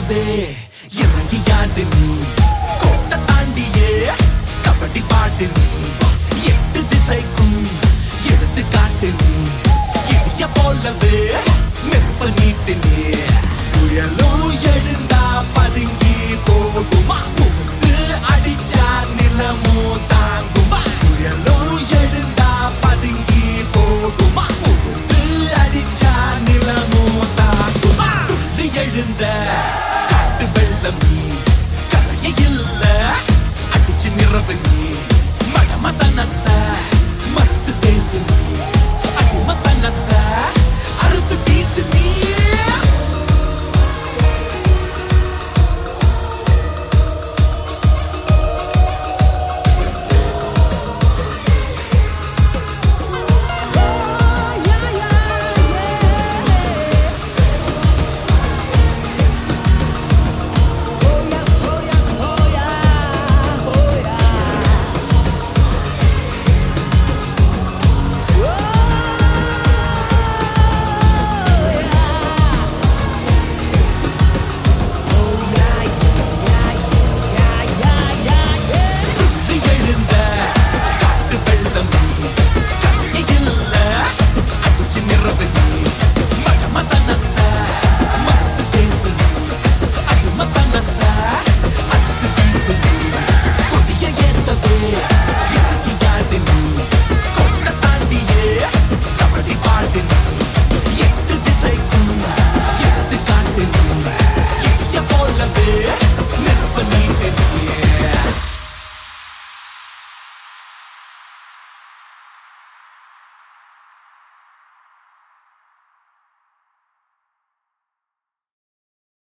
நிலவே இறங்கி ஆடு நீ கோட்டை தாண்டியே கபடி பாடு நீ எட்டு திசைக்கும் எடுத்து காட்டு நீ இடிய போலவே நெருப்ப நீட்டு நீ புயலும் எழுந்தா பதுங்கி போகுமா புகுந்து அடிச்சா நிலமும் தாங்குமா புயலும் எழுந்தா பதுங்கி போகுமா புகுந்து அடிச்சா நிலமும் தாங்குமா துள்ளி எழுந்த காட்டு வெள்ளம் நீ கரைய இல்ல அடிச்சு நிறவு நீ